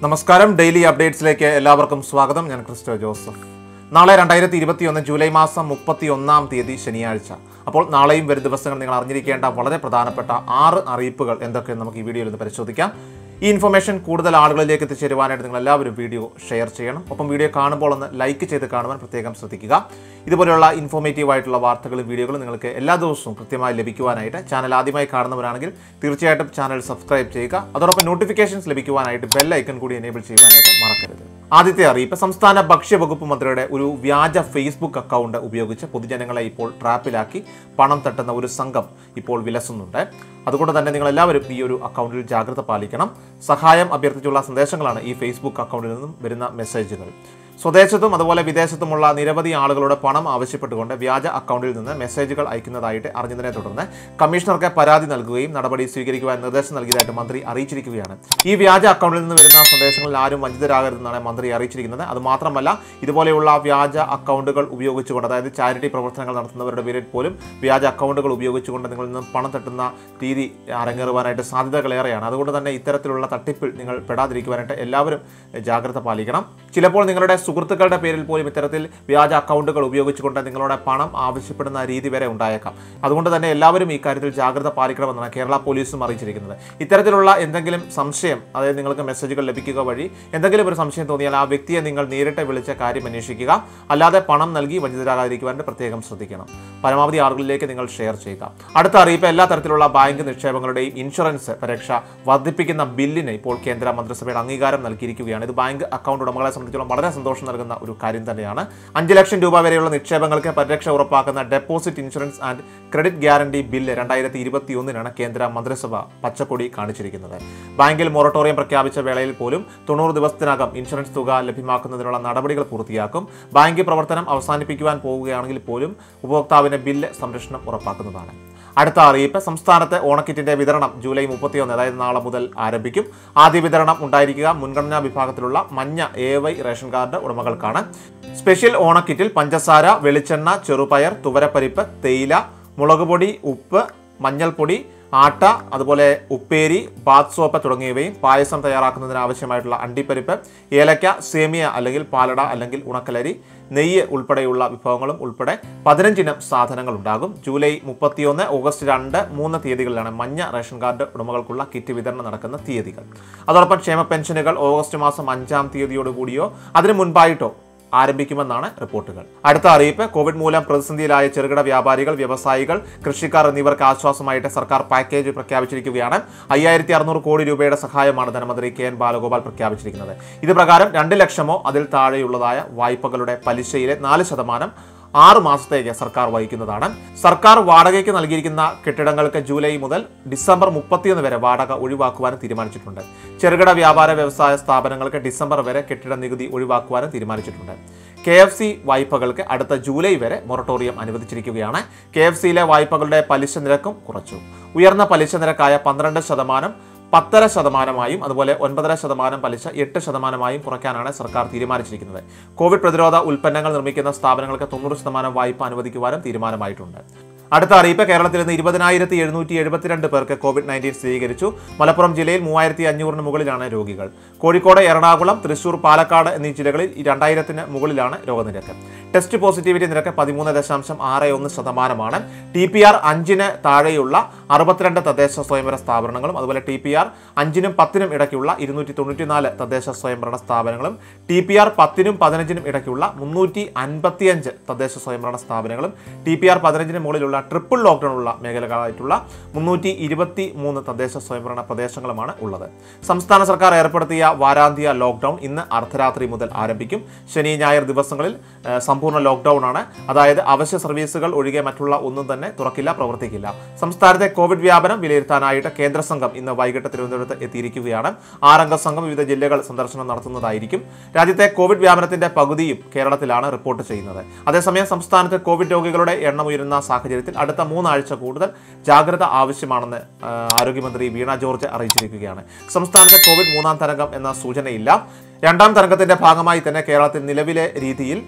നമസ്കാരം ഡെയിലി അപ്ഡേറ്റ്സിലേക്ക് എല്ലാവർക്കും സ്വാഗതം ഞാൻ ക്രിസ്റ്റോ ജോസഫ് നാളെ രണ്ടായിരത്തി ഇരുപത്തിയൊന്ന് ജൂലൈ മാസം മുപ്പത്തി ഒന്നാം തീയതി ശനിയാഴ്ച അപ്പോൾ നാളെയും വരും ദിവസങ്ങൾ നിങ്ങൾ അറിഞ്ഞിരിക്കേണ്ട വളരെ പ്രധാനപ്പെട്ട ആറ് അറിയിപ്പുകൾ എന്തൊക്കെയെന്ന് നമുക്ക് ഈ വീഡിയോയിൽ ഒന്ന് പരിശോധിക്കാം ഈ ഇൻഫർമേഷൻ കൂടുതൽ ആളുകളിലേക്ക് എത്തിച്ചേരുവാനായിട്ട് നിങ്ങൾ എല്ലാവരും വീഡിയോ ഷെയർ ചെയ്യണം ഒപ്പം വീഡിയോ കാണുമ്പോൾ ഒന്ന് ലൈക്ക് ചെയ്ത് കാണുവാൻ പ്രത്യേകം ശ്രദ്ധിക്കുക ഇതുപോലെയുള്ള ഇൻഫോർമേറ്റീവ് ആയിട്ടുള്ള വാർത്തകളും വീഡിയോകളും നിങ്ങൾക്ക് എല്ലാ ദിവസവും കൃത്യമായി ലഭിക്കുവാനായിട്ട് ചാനൽ ആദ്യമായി കാണുന്നവരാണെങ്കിൽ തീർച്ചയായിട്ടും ചാനൽ സബ്സ്ക്രൈബ് ചെയ്യുക അതോടൊപ്പം നോട്ടിഫിക്കേഷൻസ് ലഭിക്കുവാനായിട്ട് ബെൽ ഐക്കൺ കൂടി എനേബിൾ ചെയ്യുവാനായിട്ട് മറക്കരുത് ആദ്യത്തെ അറിയിപ്പ് സംസ്ഥാന ഭക്ഷ്യവകുപ്പ് മന്ത്രിയുടെ ഒരു വ്യാജ ഫേസ്ബുക്ക് അക്കൗണ്ട് ഉപയോഗിച്ച് പൊതുജനങ്ങളെ ഇപ്പോൾ ട്രാപ്പിലാക്കി പണം തട്ടുന്ന ഒരു സംഘം ഇപ്പോൾ വിലസുന്നുണ്ട് അതുകൊണ്ട് തന്നെ നിങ്ങൾ എല്ലാവരും ഈ ഒരു അക്കൗണ്ടിൽ ജാഗ്രത പാലിക്കണം സഹായം അഭ്യർത്ഥിച്ചുള്ള സന്ദേശങ്ങളാണ് ഈ ഫേസ്ബുക്ക് അക്കൗണ്ടിൽ നിന്നും വരുന്ന മെസ്സേജുകൾ സ്വദേശത്തും അതുപോലെ വിദേശത്തുമുള്ള നിരവധി ആളുകളുടെ പണം ആവശ്യപ്പെട്ടുകൊണ്ട് വ്യാജ അക്കൗണ്ടിൽ നിന്ന് മെസ്സേജുകൾ അയക്കുന്നതായിട്ട് അറിഞ്ഞതിനെ തുടർന്ന് കമ്മീഷണർക്ക് പരാതി നൽകുകയും നടപടി സ്വീകരിക്കുവാൻ നിർദ്ദേശം നൽകിയതായിട്ട് മന്ത്രി അറിയിച്ചിരിക്കുകയാണ് ഈ വ്യാജ അക്കൗണ്ടിൽ നിന്ന് വരുന്ന സന്ദേശങ്ങളിൽ ആരും വഞ്ചിതരാകരുതെന്നാണ് മന്ത്രി അറിയിച്ചിരിക്കുന്നത് അത് മാത്രമല്ല ഇതുപോലെയുള്ള വ്യാജ അക്കൗണ്ടുകൾ ഉപയോഗിച്ചുകൊണ്ട് അതായത് ചാരിറ്റി പ്രവർത്തനങ്ങൾ നടത്തുന്നവരുടെ പേരിൽ പോലും വ്യാജ അക്കൗണ്ടുകൾ ഉപയോഗിച്ചുകൊണ്ട് നിങ്ങളിൽ നിന്ന് പണം തട്ടുന്ന രീതി അരങ്ങേറുവാനായിട്ട് സാധ്യതകളേറെയാണ് അതുകൊണ്ട് തന്നെ ഇത്തരത്തിലുള്ള തട്ടിപ്പിൽ നിങ്ങൾ പെടാതിരിക്കുവാനായിട്ട് എല്ലാവരും ജാഗ്രത പാലിക്കണം ചിലപ്പോൾ നിങ്ങളുടെ സുഹൃത്തുക്കളുടെ പേരിൽ പോലും ഇത്തരത്തിൽ വ്യാജ അക്കൗണ്ടുകൾ ഉപയോഗിച്ചുകൊണ്ട് നിങ്ങളുടെ പണം ആവശ്യപ്പെടുന്ന രീതി വരെ ഉണ്ടായേക്കാം അതുകൊണ്ട് തന്നെ എല്ലാവരും ഈ കാര്യത്തിൽ ജാഗ്രത പാലിക്കണമെന്നാണ് കേരള പോലീസും അറിയിച്ചിരിക്കുന്നത് ഇത്തരത്തിലുള്ള എന്തെങ്കിലും സംശയം അതായത് നിങ്ങൾക്ക് മെസ്സേജുകൾ ലഭിക്കുക വഴി എന്തെങ്കിലും ഒരു സംശയം തോന്നിയാൽ ആ വ്യക്തിയെ നിങ്ങൾ നേരിട്ട് വിളിച്ച കാര്യം അന്വേഷിക്കുക അല്ലാതെ പണം നൽകി വഞ്ചിതരാകാതിരിക്കുവാൻ പ്രത്യേകം ശ്രദ്ധിക്കണം പരമാവധി ആളുകളിലേക്ക് നിങ്ങൾ ഷെയർ ചെയ്യുക അടുത്ത അറിയിപ്പ് എല്ലാ തരത്തിലുള്ള ബാങ്ക് നിക്ഷേപങ്ങളുടെയും ഇൻഷുറൻസ് പരീക്ഷ വർദ്ധിപ്പിക്കുന്ന ബില്ലിന് ഇപ്പോൾ കേന്ദ്ര മന്ത്രിസഭയുടെ അംഗീകാരം നൽകിയിരിക്കുകയാണ് ഇത് ബാങ്ക് അക്കൗണ്ട് ഉടമകളെ സംബന്ധിച്ചിടത്തോളം വളരെ സന്തോഷം നൽകുന്ന ഒരു കാര്യം തന്നെയാണ് അഞ്ച് ലക്ഷം രൂപ വരെയുള്ള നിക്ഷേപങ്ങൾക്ക് പരിരക്ഷ ഉറപ്പാക്കുന്ന deposit insurance and credit guarantee bill രണ്ടായിരത്തി ഇരുപത്തി ഒന്നിനാണ് കേന്ദ്ര മന്ത്രിസഭ പച്ചക്കൊടി കാണിച്ചിരിക്കുന്നത് ബാങ്കിൽ മൊറട്ടോറിയം പ്രഖ്യാപിച്ച വേളയിൽ പോലും തൊണ്ണൂറ് ദിവസത്തിനകം ഇൻഷുറൻസ് തുക ലഭ്യമാക്കുന്നതിനുള്ള നടപടികൾ പൂർത്തിയാക്കും ബാങ്ക് പ്രവർത്തനം അവസാനിപ്പിക്കുവാൻ പോവുകയാണെങ്കിൽ പോലും ഉപഭോക്താവിന് ബില്ല് സംരക്ഷണം ഉറപ്പാക്കുന്നതാണ് അടുത്ത അറിയിപ്പ് സംസ്ഥാനത്തെ ഓണക്കിറ്റിന്റെ വിതരണം ജൂലൈ മുപ്പത്തിയൊന്ന് അതായത് നാളെ മുതൽ ആരംഭിക്കും ആദ്യ വിതരണം ഉണ്ടായിരിക്കുക മുൻഗണനാ വിഭാഗത്തിലുള്ള മഞ്ഞ എ വൈ റേഷൻ കാർഡ് ഉടമകൾക്കാണ് സ്പെഷ്യൽ ഓണക്കിറ്റിൽ പഞ്ചസാര വെളിച്ചെണ്ണ ചെറുപയർ തുവരപ്പരിപ്പ് തേയില മുളക് പൊടി ഉപ്പ് മഞ്ഞൾപ്പൊടി ആട്ട അതുപോലെ ഉപ്പേരി ബാത്ത് സോപ്പ് തുടങ്ങിയവയും പായസം തയ്യാറാക്കുന്നതിന് ആവശ്യമായിട്ടുള്ള അണ്ടിപ്പരിപ്പ് ഏലക്ക സേമിയ അല്ലെങ്കിൽ പാലട അല്ലെങ്കിൽ ഉണക്കലരി നെയ്യ് ഉൾപ്പെടെയുള്ള വിഭവങ്ങളും ഉൾപ്പെടെ പതിനഞ്ചിനം സാധനങ്ങൾ ഉണ്ടാകും ജൂലൈ മുപ്പത്തിയൊന്ന് ഓഗസ്റ്റ് രണ്ട് മൂന്ന് തീയതികളിലാണ് മഞ്ഞ റേഷൻ കാർഡ് ഉടമകൾക്കുള്ള കിറ്റ് വിതരണം നടക്കുന്ന തീയതികൾ അതോടൊപ്പം ക്ഷേമ പെൻഷനുകൾ ഓഗസ്റ്റ് മാസം അഞ്ചാം തീയതിയോടുകൂടിയോ അതിനു മുൻപായിട്ടോ ആരംഭിക്കുമെന്നാണ് റിപ്പോർട്ടുകൾ അടുത്ത അറിയിപ്പ് കോവിഡ് മൂലം പ്രതിസന്ധിയിലായ ചെറുകിട വ്യാപാരികൾ വ്യവസായികൾ കൃഷിക്കാർ എന്നിവർക്ക് ആശ്വാസമായിട്ട് സർക്കാർ പാക്കേജ് പ്രഖ്യാപിച്ചിരിക്കുകയാണ് അയ്യായിരത്തി അറുന്നൂറ് കോടി രൂപയുടെ സഹായമാണ് ധനമന്ത്രി കെ എൻ ബാലഗോപാൽ പ്രഖ്യാപിച്ചിരിക്കുന്നത് ഇത് പ്രകാരം രണ്ട് ലക്ഷമോ അതിൽ താഴെയുള്ളതായ വായ്പകളുടെ പലിശയിലെ നാല് ശതമാനം ആറ് മാസത്തേക്ക് സർക്കാർ വഹിക്കുന്നതാണ് സർക്കാർ വാടകയ്ക്ക് നൽകിയിരിക്കുന്ന കെട്ടിടങ്ങൾക്ക് ജൂലൈ മുതൽ ഡിസംബർ മുപ്പത്തിയൊന്ന് വരെ വാടക ഒഴിവാക്കുവാനും തീരുമാനിച്ചിട്ടുണ്ട് ചെറുകിട വ്യാപാര വ്യവസായ സ്ഥാപനങ്ങൾക്ക് ഡിസംബർ വരെ കെട്ടിട നികുതി ഒഴിവാക്കുവാനും തീരുമാനിച്ചിട്ടുണ്ട് കെ എഫ് സി വായ്പകൾക്ക് അടുത്ത ജൂലൈ വരെ മൊറട്ടോറിയം അനുവദിച്ചിരിക്കുകയാണ് കെ എഫ് സിയിലെ വായ്പകളുടെ പലിശ നിരക്കും കുറച്ചു ഉയർന്ന പലിശ നിരക്കായ പന്ത്രണ്ട് ശതമാനം പത്തര ശതമാനമായും അതുപോലെ ഒൻപതര ശതമാനം പലിശ എട്ട് ശതമാനമായും കുറയ്ക്കാനാണ് സർക്കാർ തീരുമാനിച്ചിരിക്കുന്നത് കോവിഡ് പ്രതിരോധ ഉൽപ്പന്നങ്ങൾ നിർമ്മിക്കുന്ന സ്ഥാപനങ്ങൾക്ക് തൊണ്ണൂറ് ശതമാനം വായ്പ അനുവദിക്കുവാനും തീരുമാനമായിട്ടുണ്ട് അടുത്ത അറിയിപ്പ് കേരളത്തിൽ നിന്ന് ഇരുപതിനായിരത്തി എഴുന്നൂറ്റി എഴുപത്തിരണ്ട് പേർക്ക് കോവിഡ് നയൻറ്റീൻ സ്ഥിരീകരിച്ചു മലപ്പുറം ജില്ലയിൽ മൂവായിരത്തി അഞ്ഞൂറിന് മുകളിലാണ് രോഗികൾ കോഴിക്കോട് എറണാകുളം തൃശൂർ പാലക്കാട് എന്നീ ജില്ലകളിൽ രണ്ടായിരത്തിന് മുകളിലാണ് രോഗനിരക്ക് ടെസ്റ്റ് പോസിറ്റിവിറ്റി നിരക്ക് പതിമൂന്ന് ദശാംശം ആറ് ഒന്ന് ശതമാനമാണ് ടി പി ആർ അഞ്ചിന് താഴെയുള്ള അറുപത്തിരണ്ട് തദ്ദേശ സ്വയംഭരണ സ്ഥാപനങ്ങളും അതുപോലെ ടി പി ആർ അഞ്ചിനും പത്തിനും ഇടയ്ക്കുള്ള ഇരുന്നൂറ്റി തൊണ്ണൂറ്റിനാല് തദ്ദേശ സ്വയംഭരണ സ്ഥാപനങ്ങളും ടി പി ആർ പത്തിനും പതിനഞ്ചിനും ഇടയ്ക്കുള്ള മുന്നൂറ്റി അൻപത്തിയഞ്ച് തദ്ദേശ സ്വയംഭരണ സ്ഥാപനങ്ങളും ടി പി ആർ പതിനഞ്ചിന് മുകളിലുള്ള ട്രിപ്പിൾ ലോക്ക്ഡൌൺ ഉള്ള മേഖലകളായിട്ടുള്ള മുന്നൂറ്റി ഇരുപത്തി മൂന്ന് തദ്ദേശ സ്വയംഭരണ പ്രദേശങ്ങളുമാണ് ഉള്ളത് സംസ്ഥാന സർക്കാർ ഏർപ്പെടുത്തിയ വാരാന്ത്യ ലോക്ക്ഡൌൺ ഇന്ന് അർദ്ധരാത്രി മുതൽ ആരംഭിക്കും ശനി ഞായർ ദിവസങ്ങളിൽ ഏഹ്, സമ്പൂർണ്ണ ലോക്ക്ഡൌൺ ആണ് അതായത് അവശ്യ സർവീസുകൾ ഒഴികെ മറ്റുള്ള ഒന്നും തന്നെ തുറക്കില്ല പ്രവർത്തിക്കില്ല സംസ്ഥാനത്തെ കോവിഡ് വ്യാപനം വിലയിരുത്താനായിട്ട് കേന്ദ്ര സംഘം ഇന്ന് വൈകിട്ട് തിരുവനന്തപുരത്ത് എത്തിയിരിക്കുകയാണ് ആറംഗ സംഘം വിവിധ ജില്ലകൾ സന്ദർശനം നടത്തുന്നതായിരിക്കും രാജ്യത്തെ കോവിഡ് വ്യാപനത്തിന്റെ പകുതിയും കേരളത്തിലാണ് റിപ്പോർട്ട് ചെയ്യുന്നത് അതേസമയം സംസ്ഥാനത്ത് കോവിഡ് രോഗികളുടെ എണ്ണം ഉയരുന്ന സാഹചര്യത്തിൽ അടുത്ത മൂന്നാഴ്ച കൂടുതൽ ജാഗ്രത ആവശ്യമാണെന്ന് ആ, ആരോഗ്യമന്ത്രി വീണ ജോർജ് അറിയിച്ചിരിക്കുകയാണ് സംസ്ഥാനത്തെ കോവിഡ് മൂന്നാം തരംഗം എന്ന സൂചനയില്ല രണ്ടാം തരംഗത്തിന്റെ ഭാഗമായി തന്നെ കേരളത്തിൽ നിലവിലെ രീതിയിൽ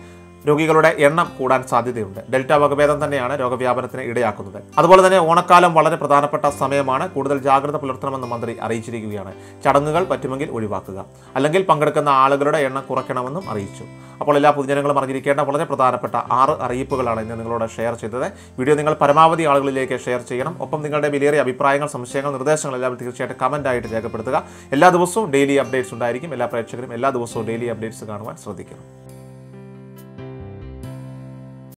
രോഗികളുടെ എണ്ണം കൂടാൻ സാധ്യതയുണ്ട് ഡെൽറ്റ വകഭേദം തന്നെയാണ് രോഗവ്യാപനത്തിന് ഇടയാക്കുന്നത് അതുപോലെ തന്നെ ഓണക്കാലം വളരെ പ്രധാനപ്പെട്ട സമയമാണ് കൂടുതൽ ജാഗ്രത പുലർത്തണമെന്ന് മന്ത്രി അറിയിച്ചിരിക്കുകയാണ് ചടങ്ങുകൾ പറ്റുമെങ്കിൽ ഒഴിവാക്കുക അല്ലെങ്കിൽ പങ്കെടുക്കുന്ന ആളുകളുടെ എണ്ണം കുറയ്ക്കണമെന്നും അറിയിച്ചു അപ്പോൾ എല്ലാ പൊതുജനങ്ങളും അറിഞ്ഞിരിക്കേണ്ട വളരെ പ്രധാനപ്പെട്ട ആറ് അറിയിപ്പുകളാണ് ഇന്ന് നിങ്ങളോട് ഷെയർ ചെയ്തത് വീഡിയോ നിങ്ങൾ പരമാവധി ആളുകളിലേക്ക് ഷെയർ ചെയ്യണം ഒപ്പം നിങ്ങളുടെ വിലയേറിയ അഭിപ്രായങ്ങൾ സംശയങ്ങൾ നിർദ്ദേശങ്ങൾ എല്ലാം തീർച്ചയായിട്ടും കമൻ്റ് ആയിട്ട് രേഖപ്പെടുത്തുക എല്ലാ ദിവസവും ഡെയിലി അപ്ഡേറ്റ്സ് ഉണ്ടായിരിക്കും എല്ലാ പ്രേക്ഷകരും എല്ലാ ദിവസവും ഡെയിലി അപ്ഡേറ്റ്സ് കാണുവാൻ ശ്രദ്ധിക്കണം